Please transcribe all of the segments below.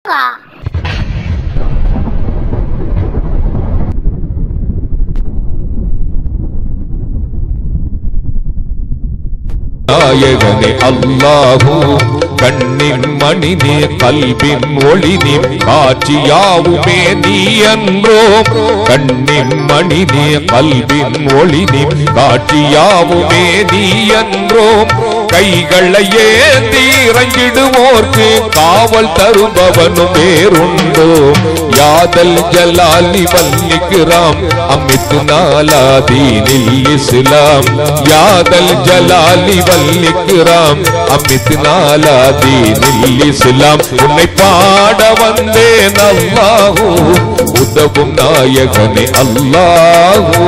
போங்கப்பா நாயகனே அல்லாஹூ கண்ணின் மணினே கல்வின் ஒளினே காட்சியாவுமே நீ என்றோம் கண்ணின் மணினே கல்வின் ஒளினே காட்சியாவுமே நீ என்றோம் கைகளை ஏந்தி இறங்கிடுவோர்க்கு காவல் தருபவனும் வேறுண்டோ யாதல் ஜலாலி வல்லிக்கிறாம் அமித்து நாலாதீனில் இஸ்லாம் யாதல் ஜலாலி வல்லிக்கிறாம் அமித்து நாலாதீனில் இஸ்லாம் உன்னை பாட வந்தேன் அல்லாஹூ உதவும் நாயகனே அல்லாஹூ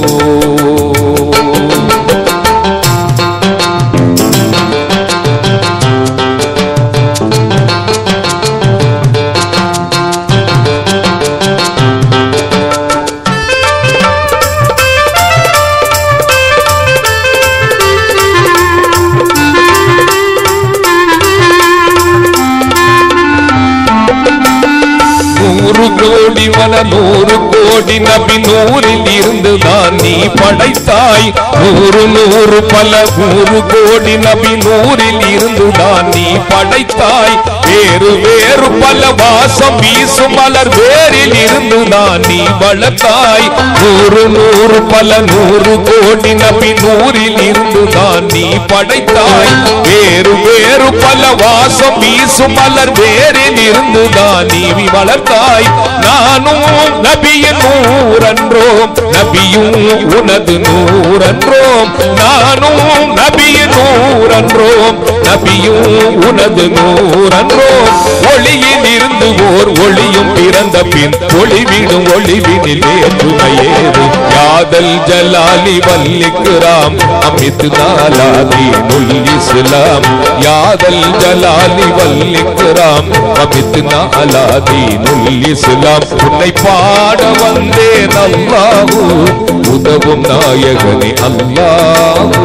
நூறு கோடி வன நூறு கோடி நபி நூறில் இருந்து தான் நீ படைத்தாய் நூறு நூறு பல நூறு கோடி நபி நூறில் இருந்து தான் நீ படைத்தாய் வேறு வேறு பல வாசம் வீசும் மலர் வேரில் இருந்து தான் நீ வளர்த்தாய் நூறு நூறு பல நூறு கோடி நபி நூறில் இருந்து தான் நீ படைத்தாய் வேறு வேறு பல வாசம் வீசும் மலர் வேரில் இருந்து தான் நீ வளர்த்தாய் நானும் நபியின் நூறன்றோம் நபியும் உனது நூறன்றோம் நானும் நபியின் நூறன்றோம் நபியும் உனது நூறன்றோம் ஒளியில் இருந்து ஓர் ஒளியும் பிறந்த பின் ஒளிவிடும் ஒளிவினில் ஏற்றுமையேது யாதல் ஜலாலி வல்லிக்கிறாம் அமித் நாலாதி நுல் இஸ்லாம் யாதல் ஜலாலி வல்லிக்கிறாம் அமித் நாலாதி நுல் இஸ்லாம் உன்னை பாட வந்தேன் அல்லாஹூ உதவும் நாயகனே அல்லாஹூ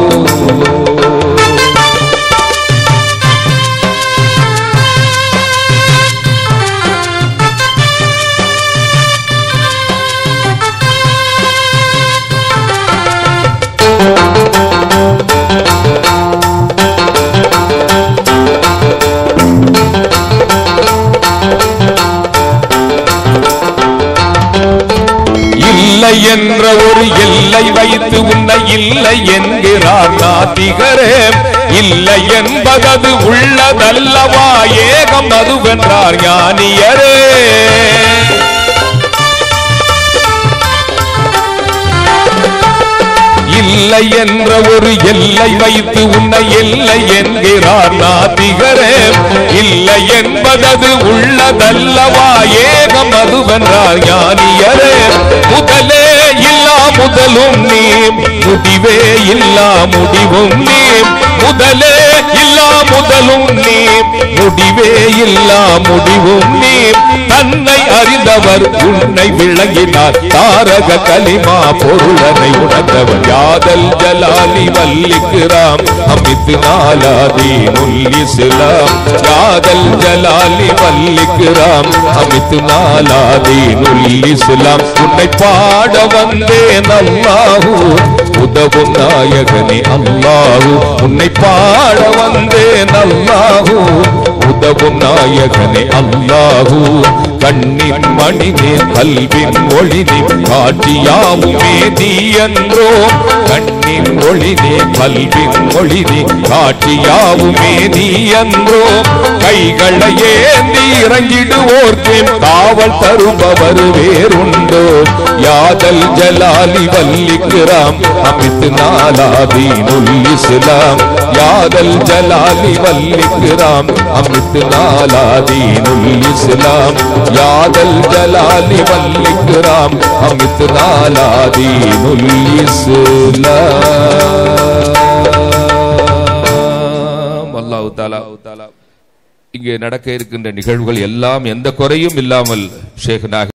இல்லை என்ற ஒரு எல்லை வைத்து உன்னை இல்லை என்கிறார் நாத்திகரே இல்லை என்பதது உள்ளதல்லவா ஏகம் அதுவென்றார் ஞானியரே இல்லை என்ற ஒரு எல்லை வைத்து உன்னை இல்லை என்கிறார் நாத்திகரே இல்லை என்பதது உள்ளதல்லவா ஏகம் அதுவென்றார் ஞானியரே முதலே இல்லா முதலும் நீ முடிவே இல்லா முடிவும் நீ முதலே இல்லா முதலும் நீ முடிவே இல்லா முடிவும் நீ தன்னை அறிந்தவர் உன்னை விளங்கினார் தாரக கலிமா பொருளனை உணர்ந்தவர் யாதல் ஜலாலி வல்லிக்கிறாம் அமித் நாலாதி நுல் இஸ்லாம் யாதல் ஜலாலி வல்லிக்கிறாம் அமித் நாலாதி நுல் இஸ்லாம் உன்னை பாட வந்தேன் அல்லாஹூ உதவும் நாயகனே அல்லாஹூ உன்னை பாட வந்தேன் அல்லாஹூ உதவும் நாயகனே அல்லாஹூ கண்ணின் மணினே கல்வின் ஒளினே காட்சியாவுமே நீ என்றோ கண்ணின் ஒளினே கல்வின் ஒளினே காட்சியாவுமே நீ என்றோ கைகளை ஏந்தி இறங்கிடுவோர்க்கு காவல் தருபவர் வேறுண்டோ யாதல் ஜலாலி வல்லிக்கிறாம் அமித் நாலாதி நுல் இஸ்லாம் யாதல் ஜலாலி வல்லிக்கிறாம் அமித் நாலாதி நுல் இஸ்லாம் யாதல் ஜலாலி வல்லிக்கிறாம் அமித் நாலாதி நுல் இஸ்லாம் அல்லாஹ் தாலா இங்கே நடக்க இருக்கின்ற நிகழ்வுகள் எல்லாம் எந்த குறையும் இல்லாமல் ஷேக் நாக